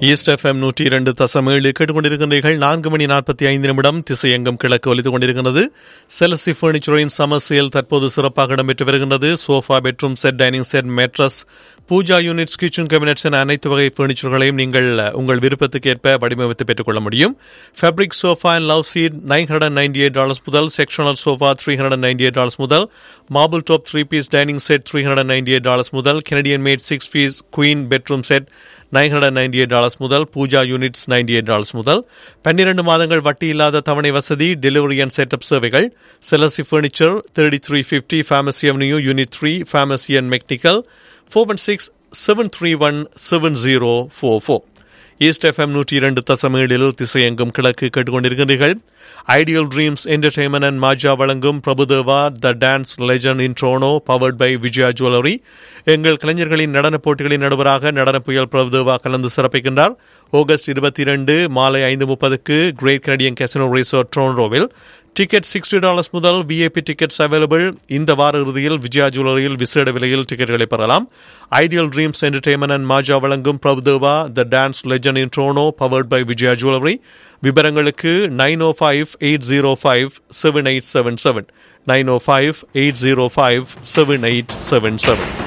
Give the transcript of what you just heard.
east FM நூற்றி இரண்டு தசம் ஏழு கேட்டுக்கொண்டிருக்கின்றீர்கள் நான்கு மணி நாற்பத்தி ஐந்து நிமிடம் திசையெங்கும் கிழக்கு ஒலித்துக் கொண்டிருக்கிறது செலசி பர்னிச்சரின் சமர் சேல் தற்போது சிறப்பாக இடம்பெற்று வருகின்றது sofa bedroom set dining set mattress pooja units kitchen cabinets என அனைத்து வகை பர்னிச்சர்களையும் நீங்கள் உங்கள் விருப்பத்துக்கு ஏற்ப வடிவமைத்து பெற்றுக்கொள்ள முடியும் fabric sofa and love seat nine hundred ninety eight dollars முதல் sectional sofa three hundred ninety eight dollars முதல் marble top three piece dining set three hundred ninety eight dollars முதல் Canadian made six piece queen bedroom set nine hundred ninety eight dollars முதல் pooja units ninety eight dollars முதல் பன்னிரண்டு மாதங்கள் வட்டி இல்லாத தவணை வசதி டெலிவரி அண்ட் செட்டப் சேவைகள் செலசி ஃபர்னிச்சர் தேர்ட்டி த்ரீ ஃபிஃப்டி ஃபேமசி அவென்யூ யூனிட் த்ரீ ஃபேமசி அண்ட் மெக்னிக்கல் four one six seven three one seven zero four four East FM நூற்றி இரண்டு தசமேழில் திசையெங்கும் கிழக்கு கேட்டுக்கொண்டிருக்கின்றீர்கள் ஐடியல் ட்ரீம்ஸ் என்டர்டைன்மெண்ட் அண்ட் மாஜா வழங்கும் Prabhudeva the dance legend in Toronto powered by Vijaya jewellery எங்கள் கலைஞர்களின் நடன போட்டிகளின் நடுவராக நடன புயல் பிரபுதேவா கலந்து சிறப்பிக்கின்றார் ஆகஸ்ட் இருபத்தி இரண்டு மாலை ஐந்து முப்பதுக்கு கிரேட் கனடியன் கெசனோ ரிசோர்ட் ட்ரோன்ரோவில் டிக்கெட் சிக்ஸ்டி டாலர்ஸ் முதல் விஐபி டிக்கெட்ஸ் அவைலபிள் இந்த வார இறுதியில் விஜயா ஜுவல்லரியில் விசேட விலையில் டிக்கெட்டுகளை பெறலாம் ஐடியல் ட்ரீம்ஸ் என்டர்டைன்மெண்ட் அண்ட் மாஜா வழங்கும் Prabhudeva the dance legend in Toronto powered by Vijaya jewellery விவரங்களுக்கு nine O five eight zero five seven eight seven seven nine O five eight zero five seven eight seven seven